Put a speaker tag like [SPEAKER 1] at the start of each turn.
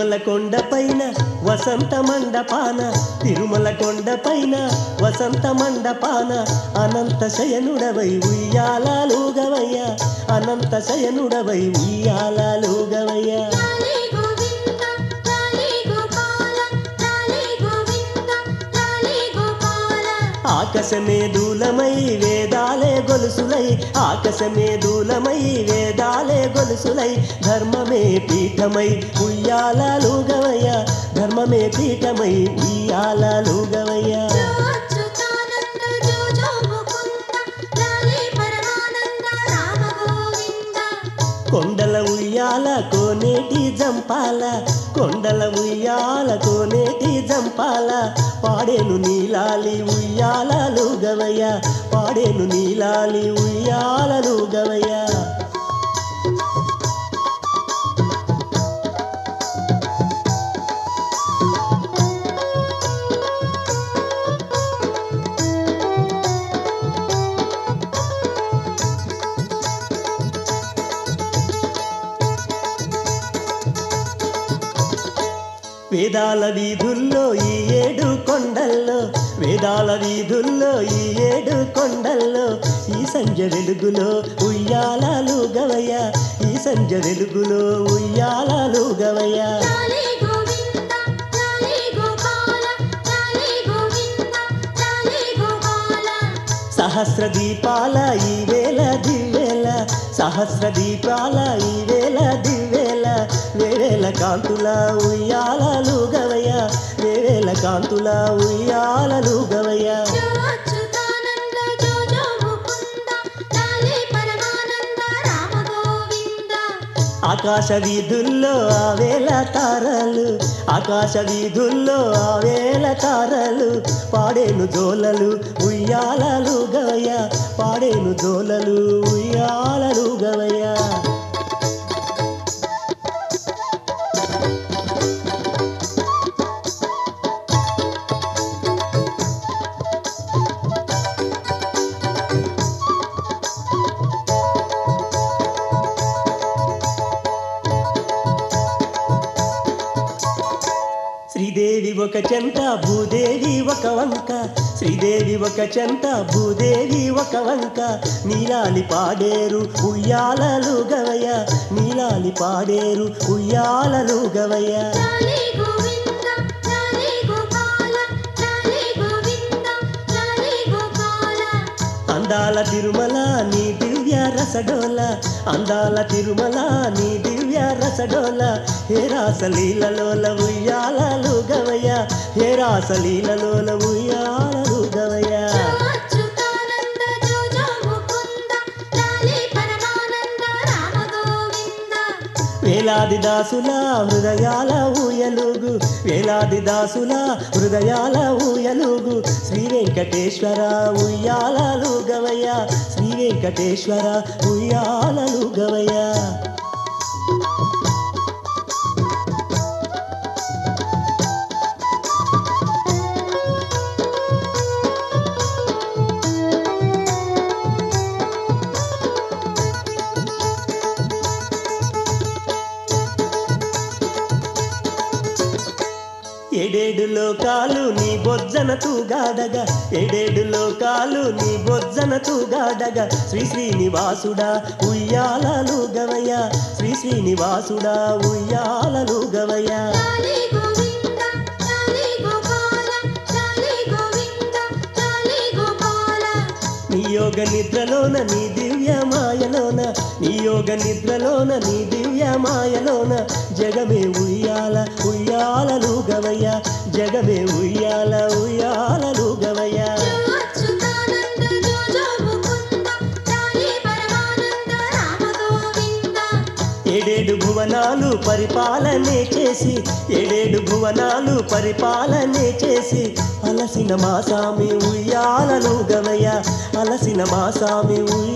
[SPEAKER 1] తిరుమల కొండ పైన వసంత మండపాన తిరుమల కొండ పైన వసంత మండపాన అనంత శయనుడవై ఉయ్యాలూగవయ్య అనంత శయనుడవై ఉయ్యాలూగవయ్య
[SPEAKER 2] లాలే గోవింద లాలే గోపాల లాలే గోవింద లాలే గోపాల
[SPEAKER 1] ఆకాశమే దూలమై వేదాలే గొలుసులై ఆకాశమే దూలమై వేదాలే గొలుసులై ధర్మమే పీఠమై ఉయ్యాలూగవయ్య ధర్మమే పీఠమై ఉయ్యాలూగవయ్య
[SPEAKER 2] జో అచ్యుతానంద జో జో ముకుంద లాలే పరమానంద రామ గోవింద
[SPEAKER 1] కొండల ఉయ్యాల కోనేటి జంపాల కొండల ఉయ్యాల కోనేటి జంపాల పాడేను నీలాలి ఉయ్యాలలుగవయ్య పాడేను నీలాలి ఉయ్యాలలుగవయ్య వేదాల వీధుల్లో ఈ ఏడు కొండల్లో వేదాల వీధుల్లో ఈ ఏడు కొండల్లో ఈ సంజ వెలుగులో ఉయ్యాలాలు గవయ్య ఈ సంజ వెలుగులో ఉయ్యాలాలు గవయ్య
[SPEAKER 2] లాలే గోవింద లాలే గోపాల లాలే గోవింద లాలే గోపాల
[SPEAKER 1] సహస్ర దీపాల ఈ వేల దివ్వేల సహస్ర దీపాల ఈ వేల దివ్వేల వేవేల కాంతుల ఉయ్యాలలు గవయ్య వేవేల కాంతుల ఉయ్యాలలు గవయ్య
[SPEAKER 2] జో అచ్యుతానంద జో జో ముకుంద లాలే పరమానంద రామ గోవింద
[SPEAKER 1] ఆకాశ వీధుల్లో ఆ వేల తారలు ఆకాశ వీధుల్లో ఆ వేల తారలు పాడేను జోలలు ఉయ్యాలలు గవయ్య పాడేను జోలలు ఉయ్యాలలు గవయ్య శ్రీదేవి ఒక చెంత భూదేవి ఒక వంక శ్రీదేవి ఒక చెంత భూదేవి ఒక వంక నీలాలి పాడేరు ఉయ్యాలలు గవయ్య నీలాలి పాడేరు ఉయ్యాలలు గవయ్య
[SPEAKER 2] లాలే గోవింద లాలే గోపాల లాలే గోవింద లాలే గోపాల
[SPEAKER 1] అందాల తిరుమల నీ దివ్య రసడోల అందాల తిరుమల నీ దివ్య రసడోల హే రాసలీలలోల ఉయ్యాలలు గవయ్య హే రాసలీలలోల ఉయ్యాలలు గవయ్య
[SPEAKER 2] జో అచ్యుతానంద జో జో ముకుంద లాలే పరమానంద రామ గోవింద
[SPEAKER 1] వేలాది దాసుల హృదయాల ఊయలుగు వేలాది దాసుల హృదయాల ఊయలుగు శ్రీ వెంకటేశ్వర ఉయ్యాలలు గవయ్య శ్రీ వెంకటేశ్వర ఉయ్యాలలు గవయ్య ఏడేడు లోకాలు నీ బొజ్జన తూగాడగా ఏడేడు లోకాలు నీ బొజ్జన తూగాడగా శ్రీ శ్రీనివాసుడా ఉయ్యాలలు గవయ్య శ్రీ శ్రీనివాసుడా ఉయ్యాలలు గవయ్య
[SPEAKER 2] లాలే గోవింద లాలే గోపాల లాలే గోవింద లాలే గోపాల
[SPEAKER 1] నీ యోగ నిద్రలోన నీ దివ్య మాయలోన నీ యోగ నిద్రలోన నీ దివ్య మాయలోన జగమే ఉయ్యాల ఉయ్యాలలు గవయ్య జగమే ఉయ్యాల ఉయ్యాలలు గవయ్య
[SPEAKER 2] జో అచ్యుతానంద జో జో ముకుంద లాలే పరమానంద రామ గోవింద
[SPEAKER 1] ఏడేడు భువనాలు పరిపాలనే చేసి ఏడేడు భువనాలు పరిపాలనే చేసి అలసిన మా సామి ఉయ్యాలలు గవయ్య అలసిన మా సామి ఉయ్యాల